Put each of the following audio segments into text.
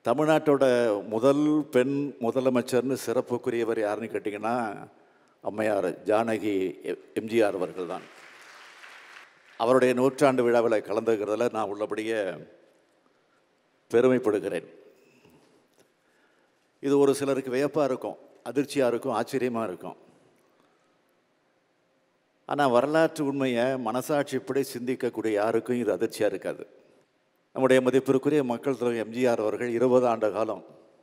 தமிழ்நாட்டோட முதல் பெண் முதலமைச்சர்னு சிறப்புக்குரியவர் யாருன்னு கேட்டிங்கன்னா அம்மையார் ஜானகி எ- எம்ஜிஆர் அவர்கள் தான் அவருடைய நூற்றாண்டு விழாவில் கலந்துக்கிறதுல நான் உள்ளபடியே பெருமைப்படுகிறேன் இது ஒரு சிலருக்கு வியப்பாக இருக்கும் அதிர்ச்சியாக இருக்கும் ஆச்சரியமாக இருக்கும் ஆனால் வரலாற்று உண்மையை மனசாட்சிப்படி சிந்திக்கக்கூடிய யாருக்கும் இது அதிர்ச்சியாக இருக்காது நம்முடைய மதிப்பிற்குரிய மக்கள் தலைவர் எம்ஜிஆர் அவர்கள் இருபது ஆண்டு காலம்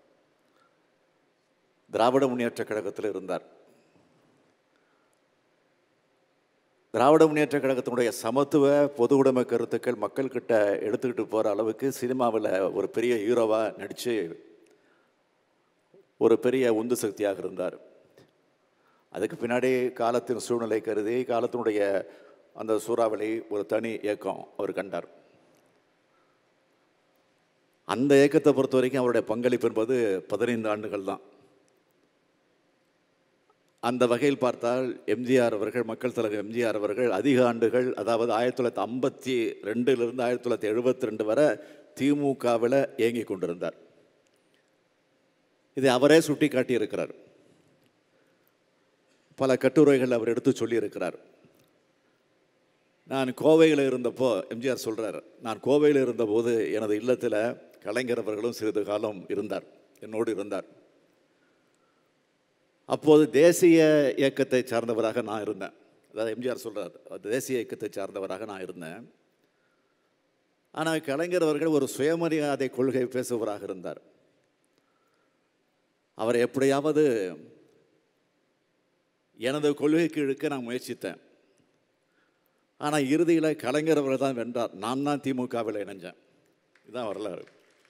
திராவிட முன்னேற்றக் கழகத்தில் இருந்தார் திராவிட முன்னேற்றக் கழகத்தினுடைய சமத்துவ பொது உடைமை கருத்துக்கள் மக்கள்கிட்ட எடுத்துக்கிட்டு போகிற அளவுக்கு சினிமாவில் ஒரு பெரிய ஹீரோவாக நடித்து ஒரு பெரிய உந்து சக்தியாக இருந்தார் அதுக்கு பின்னாடி காலத்தின் சூழ்நிலை கருதி காலத்தினுடைய அந்த சூறாவளி ஒரு தனி இயக்கம் அவர் கண்டார் அந்த இயக்கத்தை பொறுத்த வரைக்கும் அவருடைய பங்களிப்பு என்பது பதினைந்து ஆண்டுகள் தான் அந்த வகையில் பார்த்தால் எம்ஜிஆர் அவர்கள் மக்கள் தலைவர் எம்ஜிஆர் அவர்கள் அதிக ஆண்டுகள் அதாவது ஆயிரத்தி தொள்ளாயிரத்தி ஐம்பத்தி ரெண்டுலேருந்து ஆயிரத்தி தொள்ளாயிரத்தி எழுபத்தி ரெண்டு வரை திமுகவில் இயங்கி கொண்டிருந்தார் இதை அவரே சுட்டி காட்டியிருக்கிறார் பல கட்டுரைகள் அவர் எடுத்து சொல்லியிருக்கிறார் நான் கோவையில் இருந்தப்போ எம்ஜிஆர் சொல்கிறார் நான் கோவையில் இருந்தபோது எனது இல்லத்தில் கலைஞர் அவர்களும் சிறிது காலம் இருந்தார் என்னோடு இருந்தார் அப்போது தேசிய இயக்கத்தை சார்ந்தவராக நான் இருந்தேன் அதாவது எம்ஜிஆர் சொல்கிறார் தேசிய இயக்கத்தை சார்ந்தவராக நான் இருந்தேன் ஆனால் கலைஞர் அவர்கள் ஒரு சுயமரியாதை கொள்கை பேசுபவராக இருந்தார் அவர் எப்படியாவது எனது கொள்கைக்கு இழுக்க நான் முயற்சித்தேன் ஆனால் இறுதியில் கலைஞர் அவர்கள் தான் வென்றார் நான் தான் திமுகவில் இணைஞ்சேன் இதுதான் வரலாறு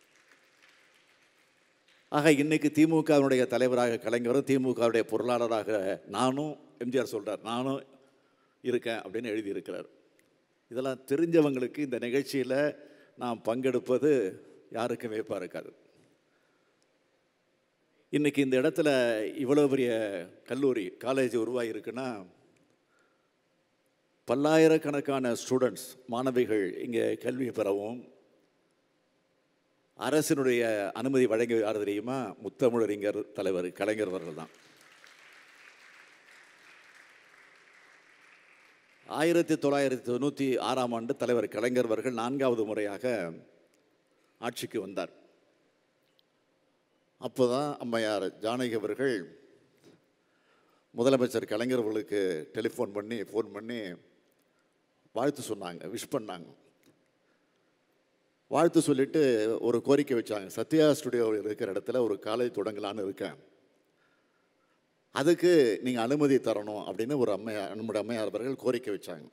ஆக இன்னைக்கு திமுகவினுடைய தலைவராக கலைஞரும் திமுகவுடைய பொருளாளராக நானும் எம்ஜிஆர் சொல்றார் நானும் இருக்கேன் அப்படின்னு எழுதியிருக்கிறார் இதெல்லாம் தெரிஞ்சவங்களுக்கு இந்த நிகழ்ச்சியில் நாம் பங்கெடுப்பது யாருக்கும் வேப்பாக இருக்காது இன்னைக்கு இந்த இடத்துல இவ்வளோ பெரிய கல்லூரி காலேஜ் உருவாகியிருக்குன்னா பல்லாயிரக்கணக்கான ஸ்டூடெண்ட்ஸ் மாணவிகள் இங்கே கல்வி பெறவும் அரசினுடைய அனுமதி வழங்கி யார் தெரியுமா முத்தமிழறிஞர் தலைவர் கலைஞர் அவர்கள் தான் ஆயிரத்தி தொள்ளாயிரத்தி தொண்ணூற்றி ஆறாம் ஆண்டு தலைவர் கலைஞர் அவர்கள் நான்காவது முறையாக ஆட்சிக்கு வந்தார் அப்போதான் அம்மையார் ஜானகி அவர்கள் முதலமைச்சர் கலைஞர் அவர்களுக்கு டெலிஃபோன் பண்ணி ஃபோன் பண்ணி வாழ்த்து சொன்னாங்க விஷ் பண்ணாங்க வாழ்த்து சொல்லிட்டு ஒரு கோரிக்கை வச்சாங்க சத்யா ஸ்டுடியோ இருக்கிற இடத்துல ஒரு காலேஜ் தொடங்கலான்னு இருக்கேன் அதுக்கு நீங்கள் அனுமதி தரணும் அப்படின்னு ஒரு அம்மையார் நம்முடைய அம்மையார் அவர்கள் கோரிக்கை வச்சாங்க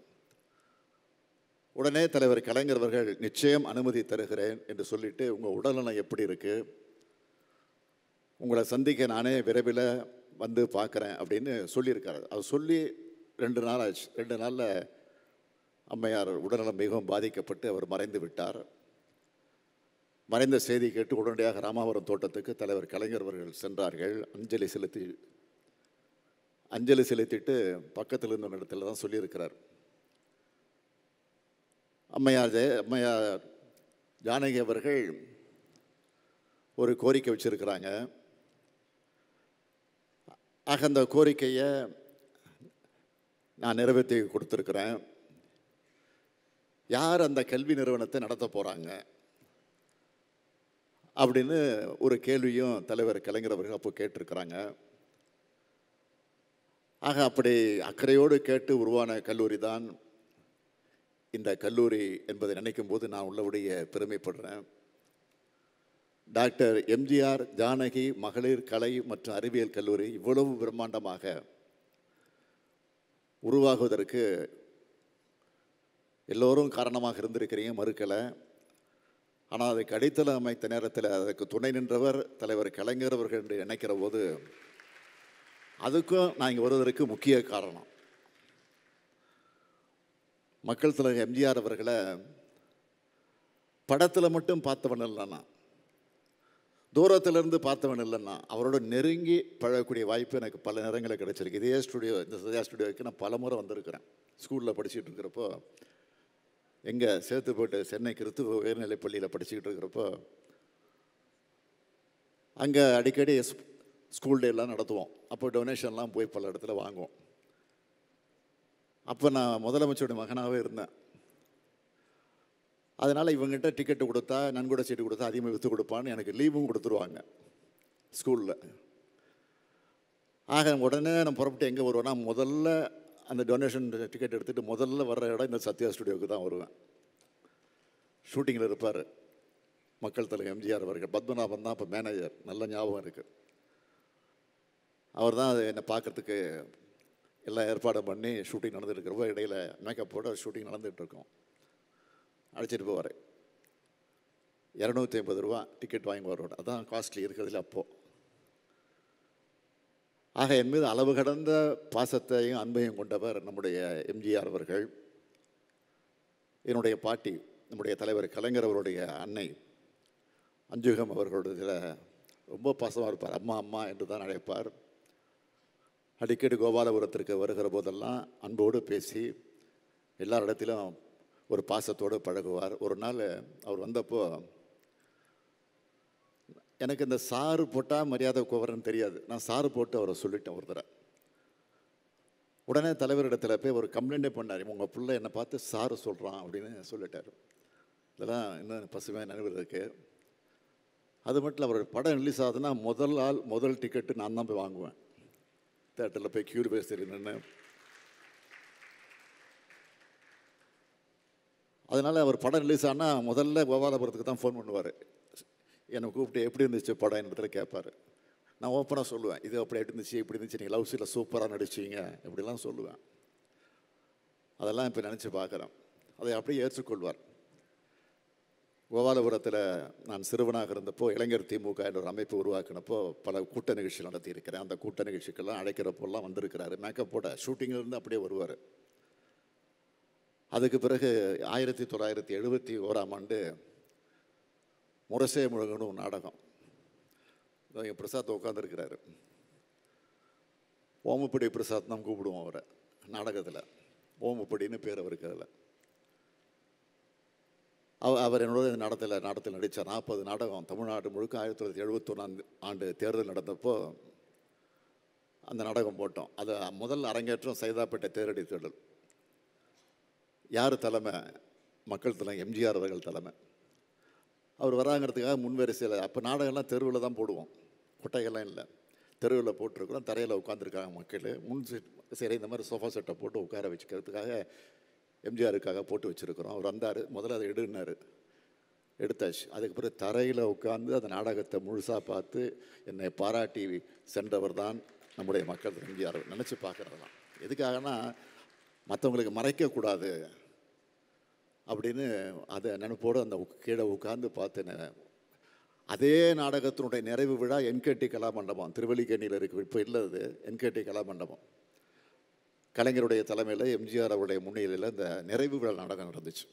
உடனே தலைவர் கலைஞர் அவர்கள் நிச்சயம் அனுமதி தருகிறேன் என்று சொல்லிட்டு உங்கள் உடல்நலம் எப்படி இருக்கு உங்களை சந்திக்க நானே விரைவில் வந்து பார்க்குறேன் அப்படின்னு சொல்லியிருக்காரு அது சொல்லி ரெண்டு நாள் ஆச்சு ரெண்டு நாளில் அம்மையார் உடல்நலம் மிகவும் பாதிக்கப்பட்டு அவர் மறைந்து விட்டார் மறைந்த செய்தி கேட்டு உடனடியாக ராமாவரம் தோட்டத்துக்கு தலைவர் கலைஞர் அவர்கள் சென்றார்கள் அஞ்சலி செலுத்தி அஞ்சலி செலுத்திட்டு பக்கத்தில் இருந்த இடத்துல தான் சொல்லியிருக்கிறார் அம்மையார் ஜெய அம்மையார் ஜானகி அவர்கள் ஒரு கோரிக்கை வச்சிருக்கிறாங்க ஆக அந்த கோரிக்கையை நான் நிறைவேற்றி கொடுத்துருக்குறேன் யார் அந்த கல்வி நிறுவனத்தை நடத்த போகிறாங்க அப்படின்னு ஒரு கேள்வியும் தலைவர் கலைஞர் அவர்கள் அப்போ கேட்டிருக்கிறாங்க ஆக அப்படி அக்கறையோடு கேட்டு உருவான கல்லூரி தான் இந்த கல்லூரி என்பதை நினைக்கும் போது நான் உள்ளபடிய பெருமைப்படுறேன் டாக்டர் எம்ஜிஆர் ஜானகி மகளிர் கலை மற்றும் அறிவியல் கல்லூரி இவ்வளவு பிரம்மாண்டமாக உருவாகுவதற்கு எல்லோரும் காரணமாக இருந்திருக்கிறீங்க மறுக்கலை ஆனால் அதுக்கு அடித்தளம் அமைத்த நேரத்தில் அதுக்கு துணை நின்றவர் தலைவர் கலைஞர் அவர்கள் என்று நினைக்கிற போது அதுக்கும் நான் இங்கே வருவதற்கு முக்கிய காரணம் மக்கள் தலைவர் எம்ஜிஆர் அவர்களை படத்தில் மட்டும் பார்த்தவன் இல்லைன்னா தூரத்திலிருந்து பார்த்தவன் இல்லைன்னா அவரோட நெருங்கி பழகக்கூடிய வாய்ப்பு எனக்கு பல நேரங்களில் கிடைச்சிருக்கு இதே ஸ்டுடியோ இந்த சத்யா ஸ்டுடியோவுக்கு நான் பல முறை வந்திருக்கிறேன் ஸ்கூலில் படிச்சுட்டு இருக்கிறப்போ எங்கே சேத்துப்பட்டு சென்னை கிறித்துவ உயர்நிலைப் பள்ளியில் படிச்சுக்கிட்டு இருக்கிறப்போ அங்கே அடிக்கடி ஸ்கூல் டேலாம் நடத்துவோம் அப்போ டொனேஷன்லாம் போய் பல இடத்துல வாங்குவோம் அப்போ நான் முதலமைச்சருடைய மகனாகவே இருந்தேன் அதனால் இவங்ககிட்ட டிக்கெட்டு கொடுத்தா நன்கொடை சீட்டு கொடுத்தா அதிகமாக விற்று கொடுப்பான்னு எனக்கு லீவும் கொடுத்துருவாங்க ஸ்கூலில் ஆக உடனே நான் புறப்பட்டு எங்கே வருவேன்னா முதல்ல அந்த டொனேஷன் டிக்கெட் எடுத்துகிட்டு முதல்ல வர்ற இடம் இந்த சத்யா ஸ்டுடியோவுக்கு தான் வருவேன் ஷூட்டிங்கில் இருப்பார் மக்கள் தலைவர் எம்ஜிஆர் அவர்கள் பத்மநாபன் தான் இப்போ மேனேஜர் நல்ல ஞாபகம் இருக்குது அவர் தான் என்னை பார்க்கறதுக்கு எல்லா ஏற்பாடும் பண்ணி ஷூட்டிங் நடந்துட்டு இருக்கிறப்போ இடையில மேக்கப்போட ஷூட்டிங் நடந்துகிட்டு இருக்கோம் அழைச்சிட்டு போவார் இரநூத்தி ஐம்பது ரூபா டிக்கெட் வாங்கி வருவார் அதான் காஸ்ட்லி இருக்கிறதுல அப்போது ஆக என் மீது அளவு கடந்த பாசத்தையும் அன்பையும் கொண்டவர் நம்முடைய எம்ஜிஆர் அவர்கள் என்னுடைய பாட்டி நம்முடைய தலைவர் கலைஞர் அவருடைய அன்னை அஞ்சுகம் அவர்களுடைய ரொம்ப பாசமாக இருப்பார் அம்மா அம்மா என்று தான் அழைப்பார் அடிக்கடி கோபாலபுரத்திற்கு வருகிற போதெல்லாம் அன்போடு பேசி எல்லா இடத்திலும் ஒரு பாசத்தோடு பழகுவார் ஒரு நாள் அவர் வந்தப்போ எனக்கு இந்த சாறு போட்டால் மரியாதை கோவரன்னு தெரியாது நான் சாறு போட்டு அவரை சொல்லிட்டேன் ஒரு தடவை உடனே தலைவரிடத்தில் போய் ஒரு கம்ப்ளைண்டே பண்ணார் உங்கள் பிள்ளை என்னை பார்த்து சாரு சொல்கிறான் அப்படின்னு சொல்லிட்டார் இதெல்லாம் இன்னும் பசுமையாக நினைவில் இருக்கு அது மட்டும் இல்லை அவருடைய படம் ரிலீஸ் ஆகுதுன்னா முதல் ஆள் முதல் டிக்கெட்டு நான் தான் போய் வாங்குவேன் தேட்டரில் போய் கியூர் பேசி நின்று அதனால் அவர் படம் ரிலீஸ் ஆனால் முதல்ல கோபாலபுரத்துக்கு தான் ஃபோன் பண்ணுவார் என்னை கூப்பிட்டு எப்படி இருந்துச்சு படம் இடத்துல கேட்பார் நான் ஓப்பனாக சொல்லுவேன் இது அப்படி எப்படி இருந்துச்சு இப்படி இருந்துச்சு நீங்கள் லவ் சீட்டில் சூப்பராக நடிச்சீங்க இப்படிலாம் சொல்லுவேன் அதெல்லாம் இப்போ நினச்சி பார்க்குறேன் அதை அப்படியே ஏற்றுக்கொள்வார் கோபாலபுரத்தில் நான் சிறுவனாக இருந்தப்போ இளைஞர் திமுக என்ற ஒரு அமைப்பு உருவாக்கினப்போ பல கூட்ட நிகழ்ச்சி நடத்தியிருக்கிறேன் அந்த கூட்ட நிகழ்ச்சிக்கெல்லாம் அழைக்கிறப்போல்லாம் வந்திருக்கிறாரு மேக்கப்போட ஷூட்டிங்கிலிருந்து அப்படியே வருவார் அதுக்கு பிறகு ஆயிரத்தி தொள்ளாயிரத்தி எழுபத்தி ஓராம் ஆண்டு முரசே முழுகணும் ஒரு நாடகம் இங்கே பிரசாத் உட்காந்துருக்கிறாரு ஓமப்படி பிரசாத் தான் கூப்பிடுவோம் அவரை நாடகத்தில் ஓமப்படின்னு பேர் அவருக்கு அதில் அவ அவர் என்னோட இந்த நாடகத்தில் நாடகத்தில் நடித்தார் நாற்பது நாடகம் தமிழ்நாடு முழுக்க ஆயிரத்தி தொள்ளாயிரத்தி எழுபத்தொன்னாம் ஆண்டு தேர்தல் நடந்தப்போ அந்த நாடகம் போட்டோம் அது முதல் அரங்கேற்றம் சைதாப்பேட்டை தேரடி தேடல் யார் தலைமை மக்கள் தலைமை எம்ஜிஆர் அவர்கள் தலைமை அவர் வராங்கிறதுக்காக முன்வரிசையில் அப்போ நாடகம்லாம் தெருவில் தான் போடுவோம் கொட்டைகள்லாம் இல்லை தெருவில் போட்டிருக்கிறோம் தரையில் உட்காந்துருக்காங்க மக்கள் முன் சீட் சரி இந்த மாதிரி சோஃபா செட்டை போட்டு உட்கார வச்சுக்கிறதுக்காக எம்ஜிஆருக்காக போட்டு வச்சுருக்கிறோம் அவர் வந்தார் முதல்ல அதை எடுனார் எடுத்தாச்சு அதுக்கு பிறகு தரையில் உட்காந்து அந்த நாடகத்தை முழுசாக பார்த்து என்னை பாராட்டி சென்றவர் தான் நம்முடைய மக்கள் எம்ஜிஆர் நினச்சி பார்க்குறதெல்லாம் எதுக்காகனா மற்றவங்களுக்கு மறைக்கக்கூடாது அப்படின்னு அதை நினைப்போடு அந்த உக்- கீழே உட்கார்ந்து பார்த்தேன் அதே நாடகத்தினுடைய நிறைவு விழா என்கேடி கலாமண்டபம் திருவல்லிக்கேணியில் இருக்கு இப்போ இல்லை அது என்கேடி கலாமண்டபம் கலைஞருடைய தலைமையில் எம்ஜிஆர் அவருடைய முன்னிலையில் இந்த நிறைவு விழா நாடகம் நடந்துச்சு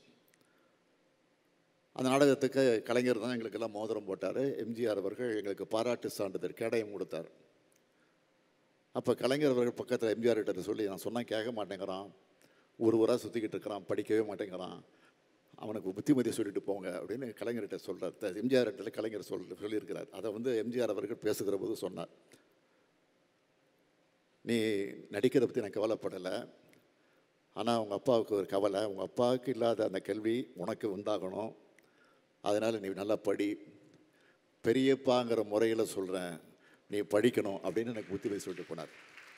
அந்த நாடகத்துக்கு கலைஞர் தான் எங்களுக்கெல்லாம் மோதிரம் போட்டார் எம்ஜிஆர் அவர்கள் எங்களுக்கு பாராட்டு சான்றிதழ் கேடயம் கொடுத்தார் அப்போ கலைஞர் அவர்கள் பக்கத்தில் எம்ஜிஆர் கிட்ட சொல்லி நான் சொன்னால் கேட்க மாட்டேங்கிறான் ஒரு ஊராக சுற்றிக்கிட்டு இருக்கிறான் படிக்கவே மாட்டேங்கிறான் அவனுக்கு புத்திமதி சொல்லிட்டு போங்க அப்படின்னு கலைஞர்கிட்ட சொல்கிறார் எம்ஜிஆர் இடத்துல கலைஞர் சொல் சொல்லியிருக்கிறார் அதை வந்து எம்ஜிஆர் அவர்கள் பேசுகிற போது சொன்னார் நீ நடிக்கிறத பற்றி நான் கவலைப்படலை ஆனால் உங்கள் அப்பாவுக்கு ஒரு கவலை உங்கள் அப்பாவுக்கு இல்லாத அந்த கல்வி உனக்கு உண்டாகணும் அதனால் நீ நல்லா படி பெரியப்பாங்கிற முறையில் சொல்கிறேன் நீ படிக்கணும் அப்படின்னு எனக்கு புத்திமதி சொல்லிட்டு போனார்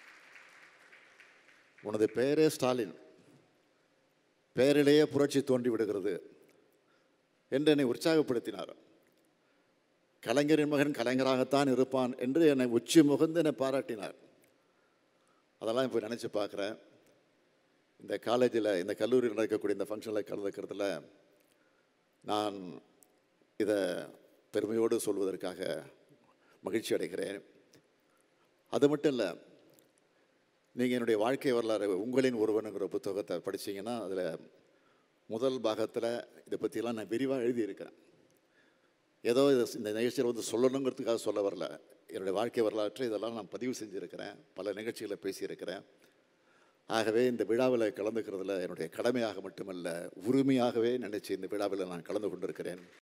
உனது பெயரே ஸ்டாலின் பெயரிலேயே புரட்சி தோன்றி விடுகிறது என்று என்னை உற்சாகப்படுத்தினார் கலைஞரின் மகன் கலைஞராகத்தான் இருப்பான் என்று என்னை உச்சி முகந்து என்னை பாராட்டினார் அதெல்லாம் இப்போ நினச்சி பார்க்குறேன் இந்த காலேஜில் இந்த கல்லூரியில் நடக்கக்கூடிய இந்த ஃபங்க்ஷனில் கலந்துக்கிறதுல நான் இதை பெருமையோடு சொல்வதற்காக மகிழ்ச்சி அடைகிறேன் அது மட்டும் இல்லை நீங்கள் என்னுடைய வாழ்க்கை வரலாறு உங்களின் ஒருவனுங்கிற புத்தகத்தை படிச்சீங்கன்னா அதில் முதல் பாகத்தில் இதை பற்றியெல்லாம் நான் விரிவாக எழுதியிருக்கிறேன் ஏதோ இது இந்த நிகழ்ச்சியில் வந்து சொல்லணுங்கிறதுக்காக சொல்ல வரல என்னுடைய வாழ்க்கை வரலாற்றை இதெல்லாம் நான் பதிவு செஞ்சுருக்கிறேன் பல நிகழ்ச்சிகளை பேசியிருக்கிறேன் ஆகவே இந்த விழாவில் கலந்துக்கிறதுல என்னுடைய கடமையாக மட்டுமல்ல உரிமையாகவே நினைச்சு இந்த விழாவில் நான் கலந்து கொண்டிருக்கிறேன்